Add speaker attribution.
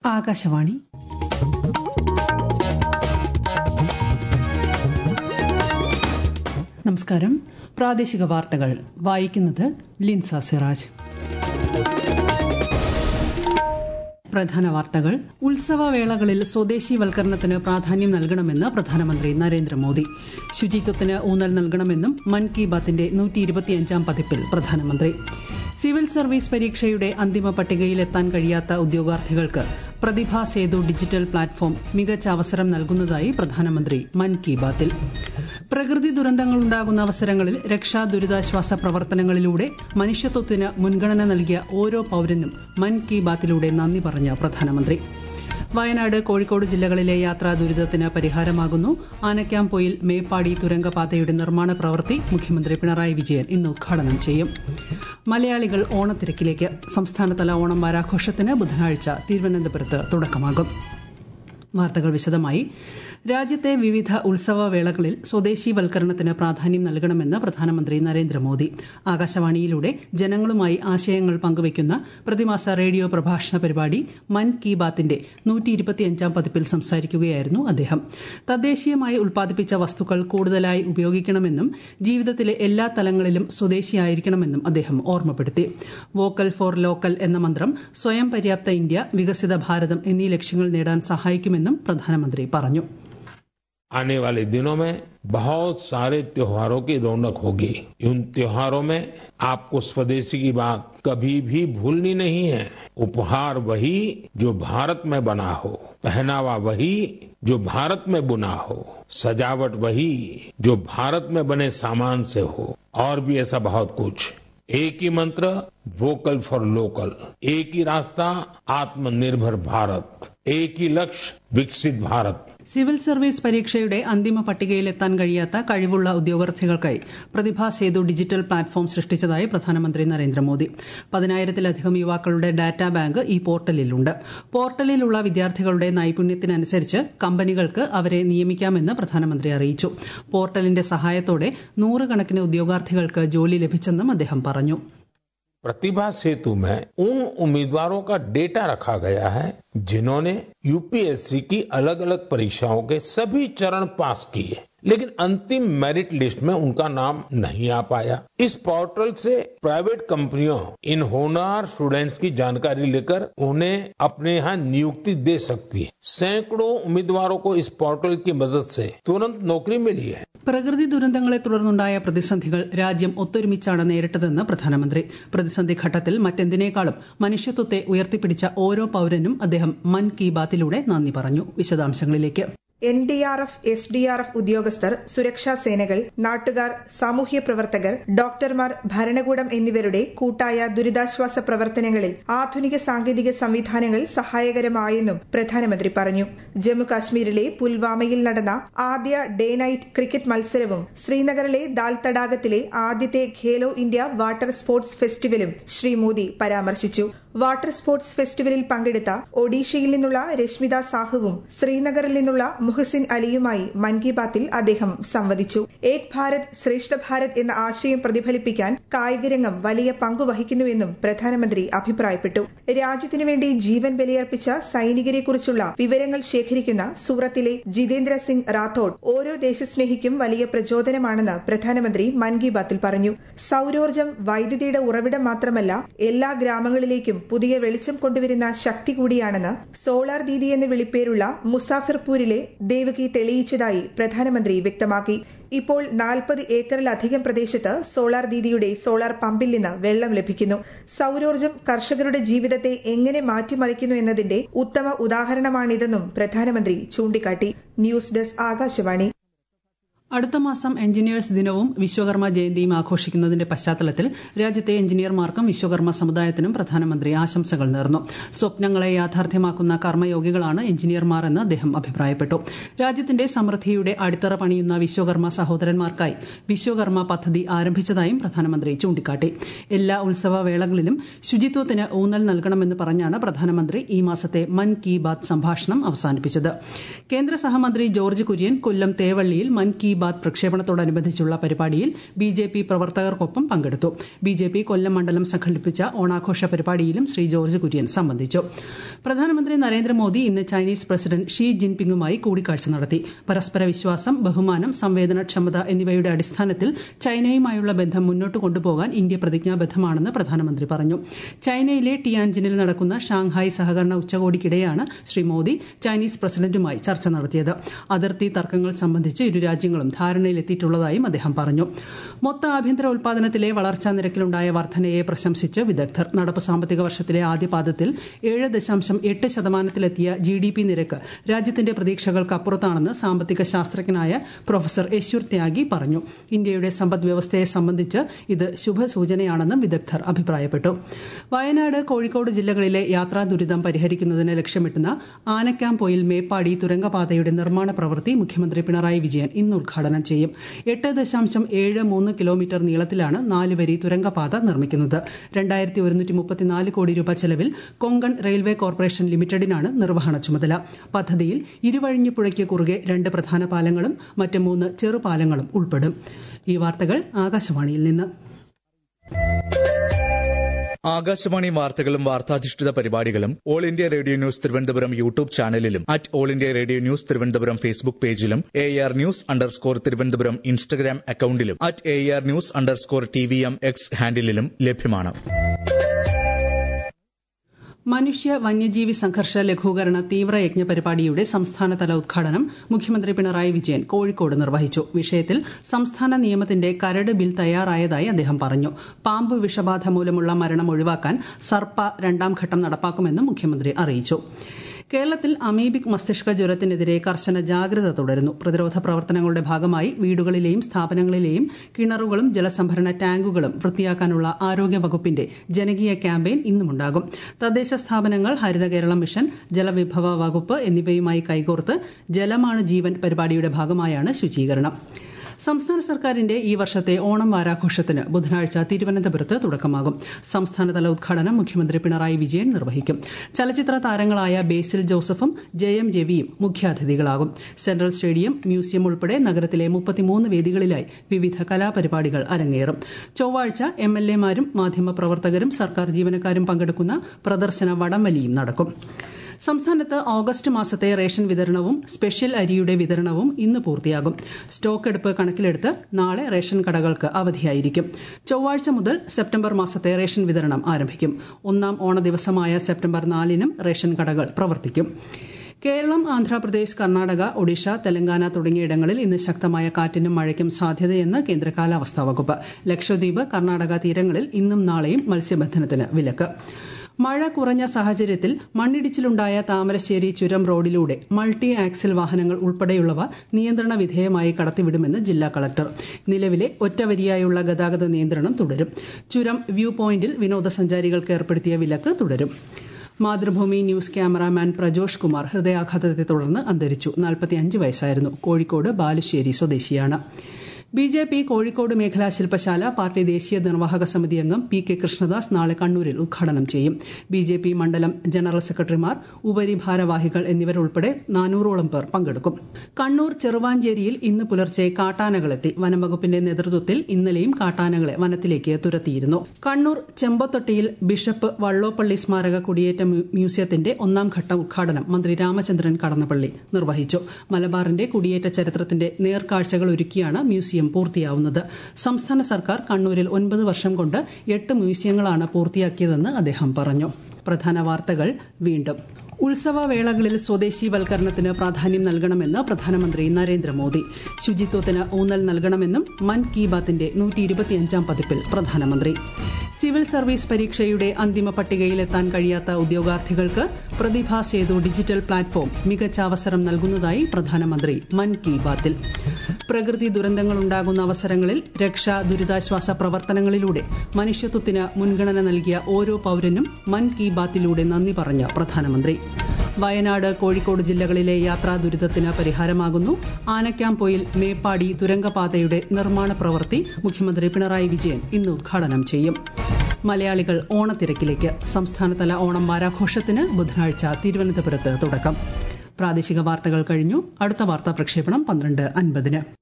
Speaker 1: ആകാശവാണി നമസ്കാരം പ്രാദേശിക വാർത്തകൾ വായിക്കുന്നത് ലിൻസ സിറാജ് പ്രധാന വാർത്തകൾ ഉത്സവവേളകളിൽ സ്വദേശിവൽക്കരണത്തിന് പ്രാധാന്യം നൽകണമെന്ന് പ്രധാനമന്ത്രി നരേന്ദ്രമോദി ശുചിത്വത്തിന് ഊന്നൽ നൽകണമെന്നും മൻ കി ബാത്തിന്റെ നൂറ്റി ഇരുപത്തിയഞ്ചാം പതിപ്പിൽ പ്രധാനമന്ത്രി സിവിൽ സർവീസ് പരീക്ഷയുടെ അന്തിമ പട്ടികയിലെത്താൻ കഴിയാത്ത ഉദ്യോഗാർത്ഥികൾക്ക് പ്രതിഭാ സേതു ഡിജിറ്റൽ പ്ലാറ്റ്ഫോം മികച്ച അവസരം നൽകുന്നതായി പ്രധാനമന്ത്രി മൻ കി ബാത്തിൽ പ്രകൃതി ദുരന്തങ്ങളുണ്ടാകുന്ന അവസരങ്ങളിൽ രക്ഷാ ദുരിതാശ്വാസ പ്രവർത്തനങ്ങളിലൂടെ മനുഷ്യത്വത്തിന് മുൻഗണന നൽകിയ ഓരോ പൌരനും മൻ കി ബാത്തിലൂടെ നന്ദി പറഞ്ഞ പ്രധാനമന്ത്രി വയനാട് കോഴിക്കോട് ജില്ലകളിലെ യാത്രാ ദുരിതത്തിന് പരിഹാരമാകുന്നു ആനക്കാംപൊയിൽ മേപ്പാടി തുരങ്കപാതയുടെ നിർമ്മാണ പ്രവൃത്തി മുഖ്യമന്ത്രി പിണറായി വിജയൻ ഇന്ന് ഉദ്ഘാടനം ചെയ്യും മലയാളികൾ ഓണത്തിരക്കിലേക്ക് സംസ്ഥാനതല ഓണം വാരാഘോഷത്തിന് ബുധനാഴ്ച തിരുവനന്തപുരത്ത് തുടക്കമാകും വാർത്തകൾ വിശദമായി രാജ്യത്തെ വിവിധ ഉത്സവവേളകളിൽ സ്വദേശീവൽക്കരണത്തിന് പ്രാധാന്യം നൽകണമെന്ന് പ്രധാനമന്ത്രി നരേന്ദ്രമോദി ആകാശവാണിയിലൂടെ ജനങ്ങളുമായി ആശയങ്ങൾ പങ്കുവയ്ക്കുന്ന പ്രതിമാസ റേഡിയോ പ്രഭാഷണ പരിപാടി മൻ കി ബാത്തിന്റെ നൂറ്റി ഇരുപത്തിയഞ്ചാം പതിപ്പിൽ സംസാരിക്കുകയായിരുന്നു അദ്ദേഹം തദ്ദേശീയമായി ഉൽപ്പാദിപ്പിച്ച വസ്തുക്കൾ കൂടുതലായി ഉപയോഗിക്കണമെന്നും ജീവിതത്തിലെ എല്ലാ തലങ്ങളിലും സ്വദേശിയായിരിക്കണമെന്നും അദ്ദേഹം ഓർമ്മപ്പെടുത്തി വോക്കൽ ഫോർ ലോക്കൽ എന്ന മന്ത്രം സ്വയം പര്യാപ്ത ഇന്ത്യ വികസിത ഭാരതം എന്നീ ലക്ഷ്യങ്ങൾ നേടാൻ സഹായിക്കുമെന്നും പ്രധാനമന്ത്രി പറഞ്ഞു
Speaker 2: आने वाले दिनों में बहुत सारे त्योहारों की रौनक होगी उन त्योहारों में आपको स्वदेशी की बात कभी भी भूलनी नहीं है उपहार वही जो भारत में बना हो पहनावा वही जो भारत में बुना हो सजावट वही जो भारत में बने सामान से हो और भी ऐसा बहुत कुछ एक ही मंत्र वोकल फॉर लोकल एक ही रास्ता आत्मनिर्भर भारत एक ही लक्ष्य विकसित भारत
Speaker 1: സിവിൽ സർവീസ് പരീക്ഷയുടെ അന്തിമ പട്ടികയിലെത്താൻ കഴിയാത്ത കഴിവുള്ള ഉദ്യോഗാർത്ഥികൾക്കായി പ്രതിഭാ സേതു ഡിജിറ്റൽ പ്ലാറ്റ്ഫോം സൃഷ്ടിച്ചതായി പ്രധാനമന്ത്രി നരേന്ദ്രമോദി പതിനായിരത്തിലധികം യുവാക്കളുടെ ഡാറ്റാ ബാങ്ക് ഈ പോർട്ടലിലുണ്ട് പോർട്ടലിലുള്ള വിദ്യാർത്ഥികളുടെ നൈപുണ്യത്തിനനുസരിച്ച് കമ്പനികൾക്ക് അവരെ നിയമിക്കാമെന്ന് പ്രധാനമന്ത്രി അറിയിച്ചു പോർട്ടലിന്റെ സഹായത്തോടെ നൂറുകണക്കിന് ഉദ്യോഗാർത്ഥികൾക്ക് ജോലി ലഭിച്ചെന്നും അദ്ദേഹം പറഞ്ഞു
Speaker 2: प्रतिभा सेतु में उन उम्मीदवारों का डेटा रखा गया है जिन्होंने यूपीएससी की अलग अलग परीक्षाओं के सभी चरण पास किए लेकिन अंतिम मेरिट लिस्ट में उनका नाम नहीं आ पाया इस पोर्टल से प्राइवेट कंपनियों इन होनार स्टूडेंट्स की जानकारी लेकर उन्हें अपने यहाँ नियुक्ति दे सकती है सैकड़ों उम्मीदवारों को इस पोर्टल की मदद से तुरंत नौकरी मिली है
Speaker 1: പ്രകൃതി ദുരന്തങ്ങളെ തുടർന്നുണ്ടായ പ്രതിസന്ധികൾ രാജ്യം ഒത്തൊരുമിച്ചാണ് നേരിട്ടതെന്ന് പ്രധാനമന്ത്രി പ്രതിസന്ധി ഘട്ടത്തിൽ മറ്റെന്തിനേക്കാളും മനുഷ്യത്വത്തെ ഉയർത്തിപ്പിടിച്ച ഓരോ പൌരനും അദ്ദേഹം മൻ കി ബാത്തിലൂടെ നന്ദി പറഞ്ഞു വിശദാംശങ്ങളിലേക്ക്
Speaker 3: N D R F S D R F ഉദ്യോഗസ്ഥർ സുരക്ഷാ സേനകൾ നാട്ടുകാർ സാമൂഹ്യ പ്രവർത്തകർ ഡോക്ടർമാർ ഭരണകൂടം എന്നിവരുടെ കൂട്ടായ ദുരിതാശ്വാസ പ്രവർത്തനങ്ങളിൽ ആധുനിക സാങ്കേതിക സംവിധാനങ്ങൾ സഹായകരമായെന്നും പ്രധാനമന്ത്രി പറഞ്ഞു ജമ്മു കാശ്മീരിലെ പുൽവാമയിൽ നടന്ന ആദ്യ ഡേ നൈറ്റ് ക്രിക്കറ്റ് മത്സരവും ശ്രീനഗറിലെ ദാൽ തടാകത്തിലെ ആദ്യത്തെ ഖേലോ ഇന്ത്യ വാട്ടർ സ്പോർട്സ് ഫെസ്റ്റിവലും ശ്രീ മോദി പരാമർശിച്ചു വാട്ടർ സ്പോർട്സ് ഫെസ്റ്റിവലിൽ പങ്കെടുത്ത ഒഡീഷയിൽ നിന്നുള്ള രശ്മിത സാഹുവും ശ്രീനഗറിൽ നിന്നുള്ള മുഹസിൻ അലിയുമായി മൻ കി ബാത്തിൽ അദ്ദേഹം സംവദിച്ചു ഏക് ഭാരത് ശ്രേഷ്ഠ ഭാരത് എന്ന ആശയം പ്രതിഫലിപ്പിക്കാൻ കായികരംഗം വലിയ പങ്കു വഹിക്കുന്നുവെന്നും പ്രധാനമന്ത്രി അഭിപ്രായപ്പെട്ടു രാജ്യത്തിനുവേണ്ടി ജീവൻ ബലിയർപ്പിച്ച സൈനികരെക്കുറിച്ചുള്ള വിവരങ്ങൾ ശേഖരിക്കുന്ന സൂറത്തിലെ ജിതേന്ദ്ര സിംഗ് റാത്തോഡ് ഓരോ ദേശസ്നേഹിക്കും വലിയ പ്രചോദനമാണെന്ന് പ്രധാനമന്ത്രി മൻ കി ബാത്തിൽ പറഞ്ഞു സൌരോർജ്ജം വൈദ്യുതിയുടെ ഉറവിടം മാത്രമല്ല എല്ലാ ഗ്രാമങ്ങളിലേക്കും പുതിയ വെളിച്ചം കൊണ്ടുവരുന്ന ശക്തി കൂടിയാണെന്ന് സോളാർ ദീദി എന്ന് വിളിപ്പേരുള്ള മുസാഫിർപൂരിലെ ദേവകി തെളിയിച്ചതായി പ്രധാനമന്ത്രി വ്യക്തമാക്കി ഇപ്പോൾ നാൽപ്പത് ഏക്കറിലധികം പ്രദേശത്ത് സോളാർ ദീദിയുടെ സോളാർ പമ്പിൽ നിന്ന് വെള്ളം ലഭിക്കുന്നു സൌരോർജ്ജം കർഷകരുടെ ജീവിതത്തെ എങ്ങനെ മാറ്റിമറിക്കുന്നു എന്നതിന്റെ ഉത്തമ ഉദാഹരണമാണിതെന്നും പ്രധാനമന്ത്രി ചൂണ്ടിക്കാട്ടി ന്യൂസ് ഡെസ്ക് ആകാശവാണി
Speaker 1: അടുത്ത മാസം എഞ്ചിനീയേഴ്സ് ദിനവും വിശ്വകർമ്മ ജയന്തിയും ആഘോഷിക്കുന്നതിന്റെ പശ്ചാത്തലത്തിൽ രാജ്യത്തെ എഞ്ചിനീയർമാർക്കും വിശ്വകർമ്മ സമുദായത്തിനും പ്രധാനമന്ത്രി ആശംസകൾ നേർന്നു സ്വപ്നങ്ങളെ യാഥാർത്ഥ്യമാക്കുന്ന കർമ്മയോഗികളാണ് എഞ്ചിനീയർമാർ എന്ന് അദ്ദേഹം അഭിപ്രായപ്പെട്ടു രാജ്യത്തിന്റെ സമൃദ്ധിയുടെ അടിത്തറ പണിയുന്ന വിശ്വകർമ്മ സഹോദരന്മാർക്കായി വിശ്വകർമ്മ പദ്ധതി ആരംഭിച്ചതായും പ്രധാനമന്ത്രി ചൂണ്ടിക്കാട്ടി എല്ലാ ഉത്സവവേളകളിലും ശുചിത്വത്തിന് ഊന്നൽ നൽകണമെന്ന് പറഞ്ഞാണ് പ്രധാനമന്ത്രി ഈ മാസത്തെ മൻ കി ബാത് സംഭാഷണം അവസാനിപ്പിച്ചത് കേന്ദ്ര സഹമന്ത്രി ജോർജ് കുര്യൻ കൊല്ലം തേവള്ളിയിൽ മൻ കി ബാത് പ്രക്ഷേപണത്തോടനുബന്ധിച്ചുള്ള പരിപാടിയിൽ ബി ജെ പി പ്രവർത്തകർക്കൊപ്പം പങ്കെടുത്തു ബി ജെ പി കൊല്ലം മണ്ഡലം സംഘടിപ്പിച്ച ഓണാഘോഷ പരിപാടിയിലും ശ്രീ ജോർജ് കുര്യൻ സംബന്ധിച്ചു പ്രധാനമന്ത്രി നരേന്ദ്രമോദി ഇന്ന് ചൈനീസ് പ്രസിഡന്റ് ഷീ ജിൻപിങ്ങുമായി കൂടിക്കാഴ്ച നടത്തി പരസ്പര വിശ്വാസം ബഹുമാനം സംവേദനക്ഷമത എന്നിവയുടെ അടിസ്ഥാനത്തിൽ ചൈനയുമായുള്ള ബന്ധം മുന്നോട്ട് കൊണ്ടുപോകാൻ ഇന്ത്യ പ്രതിജ്ഞാബദ്ധമാണെന്ന് പ്രധാനമന്ത്രി പറഞ്ഞു ചൈനയിലെ ടിയാൻജിനിൽ നടക്കുന്ന ഷാങ്ഹായ് സഹകരണ ഉച്ചകോടിക്കിടെയാണ് ശ്രീ മോദി ചൈനീസ് പ്രസിഡന്റുമായി ചർച്ച നടത്തിയത് അതിർത്തി തർക്കങ്ങൾ സംബന്ധിച്ച് ഇരു രാജ്യങ്ങളും ധാരണയിലെത്തിയിട്ടുള്ളതായും അദ്ദേഹം പറഞ്ഞു മൊത്ത ആഭ്യന്തര ഉൽപാദനത്തിലെ വളർച്ചാ നിരക്കിലുണ്ടായ വർധനയെ പ്രശംസിച്ച് വിദഗ്ധർ നടപ്പ് സാമ്പത്തിക വർഷത്തിലെ ആദ്യപാദത്തിൽ ഏഴ് ദശാംശം എട്ട് ശതമാനത്തിലെത്തിയ ജി ഡി പി നിരക്ക് രാജ്യത്തിന്റെ പ്രതീക്ഷകൾക്കപ്പുറത്താണെന്ന് സാമ്പത്തിക ശാസ്ത്രജ്ഞനായ പ്രൊഫസർ യശ്വർ ത്യാഗി പറഞ്ഞു ഇന്ത്യയുടെ സമ്പദ് വ്യവസ്ഥയെ സംബന്ധിച്ച് ഇത് ശുഭസൂചനയാണെന്നും വിദഗ്ധർ അഭിപ്രായപ്പെട്ടു വയനാട് കോഴിക്കോട് ജില്ലകളിലെ യാത്രാ ദുരിതം പരിഹരിക്കുന്നതിന് ലക്ഷ്യമിട്ടുന്ന ആനക്കാംപൊയിൽ മേപ്പാടി തുരങ്കപാതയുടെ നിർമ്മാണ പ്രവൃത്തി മുഖ്യമന്ത്രി പിണറായി വിജയൻ ഇന്ന് ഉദ്ഘാടനം ചെയ്യും എട്ട് ദശാംശം ഏഴ് മൂന്ന് കിലോമീറ്റർ നീളത്തിലാണ് നാലുവരി തുരങ്കപാത നിർമ്മിക്കുന്നത് രണ്ടായിരത്തി ഒരുന്നൂറ്റി മുപ്പത്തിനാല് കോടി രൂപ ചെലവിൽ കൊങ്കൺ റെയിൽവേ കോർപ്പറേഷൻ ലിമിറ്റഡിനാണ് നിർവഹണ ചുമതല പദ്ധതിയിൽ ഇരുവഴിഞ്ഞിപ്പുഴയ്ക്ക് കുറുകെ രണ്ട് പ്രധാന പാലങ്ങളും മറ്റ് മൂന്ന് ചെറുപാലങ്ങളും ഉൾപ്പെടും ഈ വാർത്തകൾ ആകാശവാണിയിൽ നിന്ന്
Speaker 4: ആകാശവാണി വാർത്തകളും വാർത്താധിഷ്ഠിത പരിപാടികളും all India radio news Thiruvananthapuram YouTube ചാനലിലും at all India radio news Thiruvananthapuram Facebook പേജിലും air news underscore Thiruvananthapuram Instagram അക്കൌണ്ടിലും at air news underscore T V M X ഹാൻഡിലും ലഭ്യമാണ്
Speaker 1: മനുഷ്യ വന്യജീവി സംഘർഷ ലഘൂകരണ തീവ്രയജ്ഞ പരിപാടിയുടെ സംസ്ഥാനതല ഉദ്ഘാടനം മുഖ്യമന്ത്രി പിണറായി വിജയൻ കോഴിക്കോട് നിർവഹിച്ചു വിഷയത്തിൽ സംസ്ഥാന നിയമത്തിന്റെ കരട് ബിൽ തയ്യാറായതായി അദ്ദേഹം പറഞ്ഞു പാമ്പ് വിഷബാധ മൂലമുള്ള മരണം ഒഴിവാക്കാൻ സർപ്പ രണ്ടാം ഘട്ടം നടപ്പാക്കുമെന്നും മുഖ്യമന്ത്രി അറിയിച്ചു കേരളത്തിൽ അമീബിക് മസ്തിഷ്ക ജ്വരത്തിനെതിരെ കർശന ജാഗ്രത തുടരുന്നു പ്രതിരോധ പ്രവർത്തനങ്ങളുടെ ഭാഗമായി വീടുകളിലെയും സ്ഥാപനങ്ങളിലെയും കിണറുകളും ജലസംഭരണ ടാങ്കുകളും വൃത്തിയാക്കാനുള്ള ആരോഗ്യ വകുപ്പിന്റെ ജനകീയ ക്യാമ്പയിൻ ഇന്നുമുണ്ടാകും തദ്ദേശ സ്ഥാപനങ്ങൾ ഹരിത കേരളം മിഷൻ ജലവിഭവ വകുപ്പ് എന്നിവയുമായി കൈകോർത്ത് ജലമാണ് ജീവൻ പരിപാടിയുടെ ഭാഗമായാണ് ശുചീകരണം സംസ്ഥാന സർക്കാരിന്റെ ഈ വർഷത്തെ ഓണം വാരാഘോഷത്തിന് ബുധനാഴ്ച തിരുവനന്തപുരത്ത് തുടക്കമാകും സംസ്ഥാനതല ഉദ്ഘാടനം മുഖ്യമന്ത്രി പിണറായി വിജയൻ നിർവഹിക്കും ചലച്ചിത്ര താരങ്ങളായ ബേസിൽ ജോസഫും ജയം രവിയും മുഖ്യാതിഥികളാകും സെൻട്രൽ സ്റ്റേഡിയം മ്യൂസിയം ഉൾപ്പെടെ നഗരത്തിലെ മുപ്പത്തിമൂന്ന് വേദികളിലായി വിവിധ കലാപരിപാടികൾ അരങ്ങേറും ചൊവ്വാഴ്ച എം എൽ എമാരും മാധ്യമപ്രവർത്തകരും സർക്കാർ ജീവനക്കാരും പങ്കെടുക്കുന്ന പ്രദർശന വടംവലിയും നടക്കും സംസ്ഥാനത്ത് ഓഗസ്റ്റ് മാസത്തെ റേഷൻ വിതരണവും സ്പെഷ്യൽ അരിയുടെ വിതരണവും ഇന്ന് പൂർത്തിയാകും സ്റ്റോക്ക് എടുപ്പ് കണക്കിലെടുത്ത് നാളെ റേഷൻ കടകൾക്ക് അവധിയായിരിക്കും ചൊവ്വാഴ്ച മുതൽ സെപ്റ്റംബർ മാസത്തെ റേഷൻ വിതരണം ആരംഭിക്കും ഒന്നാം ഓണ ദിവസമായ സെപ്റ്റംബർ നാലിനും റേഷൻ കടകൾ പ്രവർത്തിക്കും കേരളം ആന്ധ്രാപ്രദേശ് കർണാടക ഒഡീഷ തെലങ്കാന തുടങ്ങിയിടങ്ങളിൽ ഇന്ന് ശക്തമായ കാറ്റിനും മഴയ്ക്കും സാധ്യതയെന്ന് കേന്ദ്ര കാലാവസ്ഥാ വകുപ്പ് ലക്ഷദ്വീപ് കർണാടക തീരങ്ങളിൽ ഇന്നും നാളെയും മത്സ്യബന്ധനത്തിന് വിലക്ക് മഴ കുറഞ്ഞ സാഹചര്യത്തിൽ മണ്ണിടിച്ചിലുണ്ടായ താമരശ്ശേരി ചുരം റോഡിലൂടെ മൾട്ടി ആക്സിൽ വാഹനങ്ങൾ ഉൾപ്പെടെയുള്ളവ നിയന്ത്രണ വിധേയമായി കടത്തിവിടുമെന്ന് ജില്ലാ കളക്ടർ നിലവിലെ ഒറ്റവരിയായുള്ള ഗതാഗത നിയന്ത്രണം തുടരും ചുരം വ്യൂ പോയിന്റിൽ വിനോദസഞ്ചാരികൾക്ക് ഏർപ്പെടുത്തിയ വിലക്ക് തുടരും മാതൃഭൂമി ന്യൂസ് ക്യാമറാമാൻ പ്രജോഷ് കുമാർ ഹൃദയാഘാതത്തെ തുടർന്ന് അന്തരിച്ചു നാൽപ്പത്തിയഞ്ച് വയസ്സായിരുന്നു കോഴിക്കോട് ബാലുശ്ശേരി സ്വദേശിയാണ് ബി ജെ പി കോഴിക്കോട് മേഖലാ ശില്പശാല പാർട്ടി ദേശീയ നിർവാഹക സമിതി അംഗം പി കെ കൃഷ്ണദാസ് നാളെ കണ്ണൂരിൽ ഉദ്ഘാടനം ചെയ്യും ബി ജെ പി മണ്ഡലം ജനറൽ സെക്രട്ടറിമാർ ഉപരിഭാരവാഹികൾ എന്നിവരുൾപ്പെടെ നാനൂറോളം പേർ പങ്കെടുക്കും കണ്ണൂർ ചെറുവാഞ്ചേരിയിൽ ഇന്ന് പുലർച്ചെ കാട്ടാനകളെത്തി വനംവകുപ്പിന്റെ നേതൃത്വത്തിൽ ഇന്നലെയും കാട്ടാനകളെ വനത്തിലേക്ക് തുരത്തിയിരുന്നു കണ്ണൂർ ചെമ്പത്തൊട്ടിയിൽ ബിഷപ്പ് വള്ളോപ്പള്ളി സ്മാരക കുടിയേറ്റ മ്യൂസിയത്തിന്റെ ഒന്നാം ഘട്ട ഉദ്ഘാടനം മന്ത്രി രാമചന്ദ്രൻ കടന്നപ്പള്ളി നിർവഹിച്ചു മലബാറിന്റെ കുടിയേറ്റ ചരിത്രത്തിന്റെ നേർക്കാഴ്ചകൾ ഒരുക്കിയാണ് മ്യൂസിയം പൂർത്തിയാവുന്നത് സംസ്ഥാന സർക്കാർ കണ്ണൂരിൽ ഒൻപത് വർഷം കൊണ്ട് എട്ട് മ്യൂസിയങ്ങളാണ് പൂർത്തിയാക്കിയതെന്ന് അദ്ദേഹം പറഞ്ഞു പ്രധാന വാർത്തകൾ വീണ്ടും ഉത്സവവേളകളിൽ സ്വദേശീവൽക്കരണത്തിന് പ്രാധാന്യം നൽകണമെന്ന് പ്രധാനമന്ത്രി നരേന്ദ്രമോദി ശുചിത്വത്തിന് ഊന്നൽ നൽകണമെന്നും മൻ കി ബാത്തിന്റെ നൂറ്റി ഇരുപത്തിയഞ്ചാം പതിപ്പിൽ പ്രധാനമന്ത്രി സിവിൽ സർവീസ് പരീക്ഷയുടെ അന്തിമ പട്ടികയിലെത്താൻ കഴിയാത്ത ഉദ്യോഗാർത്ഥികൾക്ക് പ്രതിഭാ സേതു ഡിജിറ്റൽ പ്ലാറ്റ്ഫോം മികച്ച അവസരം നൽകുന്നതായി പ്രധാനമന്ത്രി മൻ കി ബാത്തിൽ പ്രകൃതി ദുരന്തങ്ങളുണ്ടാകുന്ന അവസരങ്ങളിൽ രക്ഷാ ദുരിതാശ്വാസ പ്രവർത്തനങ്ങളിലൂടെ മനുഷ്യത്വത്തിന് മുൻഗണന നൽകിയ ഓരോ പൌരനും മൻ കി ബാത്തിലൂടെ നന്ദി പറഞ്ഞ പ്രധാനമന്ത്രി വയനാട് കോഴിക്കോട് ജില്ലകളിലെ യാത്രാ ദുരിതത്തിന് പരിഹാരമാകുന്നു ആനക്കാംപൊയിൽ മേപ്പാടി തുരങ്കപാതയുടെ നിർമ്മാണ പ്രവൃത്തി മുഖ്യമന്ത്രി പിണറായി വിജയൻ ഇന്ന് ഉദ്ഘാടനം ചെയ്യും മലയാളികൾ ഓണത്തിരക്കിലേക്ക് സംസ്ഥാനതല ഓണം വാരാഘോഷത്തിന് ബുധനാഴ്ച തിരുവനന്തപുരത്ത് തുടക്കം പ്രാദേശിക വാർത്തകൾ കഴിഞ്ഞു അടുത്ത വാർത്താ പ്രക്ഷേപണം പന്ത്രണ്ട് അൻപതിന്